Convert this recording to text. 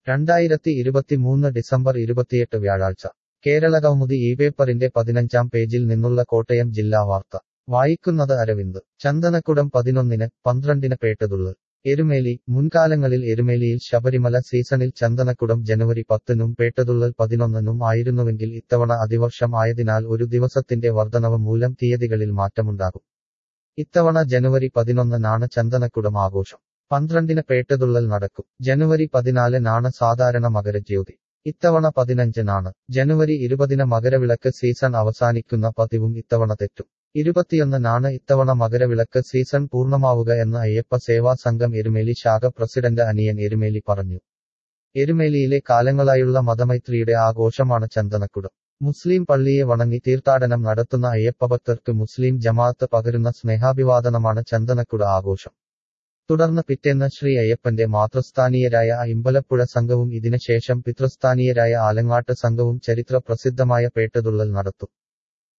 രണ്ടായിരത്തി ഇരുപത്തിമൂന്ന് ഡിസംബർ ഇരുപത്തിയെട്ട് വ്യാഴാഴ്ച കേരളകൗമുദി ഈ പേപ്പറിന്റെ പതിനഞ്ചാം പേജിൽ നിന്നുള്ള കോട്ടയം ജില്ലാ വാർത്ത വായിക്കുന്നത് അരവിന്ദ് ചന്ദനക്കുടം പതിനൊന്നിന് പന്ത്രണ്ടിന് പേട്ടതുള്ളൽ എരുമേലി മുൻകാലങ്ങളിൽ എരുമേലിയിൽ ശബരിമല സീസണിൽ ചന്ദനക്കുടം ജനുവരി പത്തിനും പേട്ടതുള്ളൽ പതിനൊന്നിനും ആയിരുന്നുവെങ്കിൽ ഇത്തവണ അതിവർഷം ആയതിനാൽ ഒരു ദിവസത്തിന്റെ വർധനവ് മൂലം തീയതികളിൽ മാറ്റമുണ്ടാകും ഇത്തവണ ജനുവരി പതിനൊന്നിനാണ് ചന്ദനക്കുടം ആഘോഷം പന്ത്രണ്ടിന് പേട്ടതുള്ളൽ നടക്കും ജനുവരി പതിനാലിനാണ് സാധാരണ മകരജ്യോതി ഇത്തവണ പതിനഞ്ചിനാണ് ജനുവരി ഇരുപതിന് മകരവിളക്ക് സീസൺ അവസാനിക്കുന്ന പതിവും ഇത്തവണ തെറ്റും ഇരുപത്തിയൊന്നിനാണ് ഇത്തവണ മകരവിളക്ക് സീസൺ പൂർണ്ണമാവുക എന്ന് അയ്യപ്പ സേവാ സംഘം എരുമേലി ശാഖ പ്രസിഡന്റ് അനിയൻ എരുമേലി പറഞ്ഞു എരുമേലിയിലെ കാലങ്ങളായുള്ള മതമൈത്രിയുടെ ആഘോഷമാണ് ചന്ദനക്കുടം മുസ്ലിം പള്ളിയെ വണങ്ങി തീർത്ഥാടനം നടത്തുന്ന അയ്യപ്പഭക്തർക്ക് മുസ്ലിം ജമാഅത്ത് പകരുന്ന സ്നേഹാഭിവാദനമാണ് ചന്ദനക്കുട ആഘോഷം തുടർന്ന് പിറ്റേന്ന് ശ്രീ അയ്യപ്പന്റെ മാതൃസ്ഥാനീയരായ ഇമ്പലപ്പുഴ സംഘവും ഇതിനുശേഷം പിതൃസ്ഥാനീയരായ ആലങ്ങാട്ട് സംഘവും ചരിത്ര പ്രസിദ്ധമായ പേട്ടതുള്ളൽ നടത്തും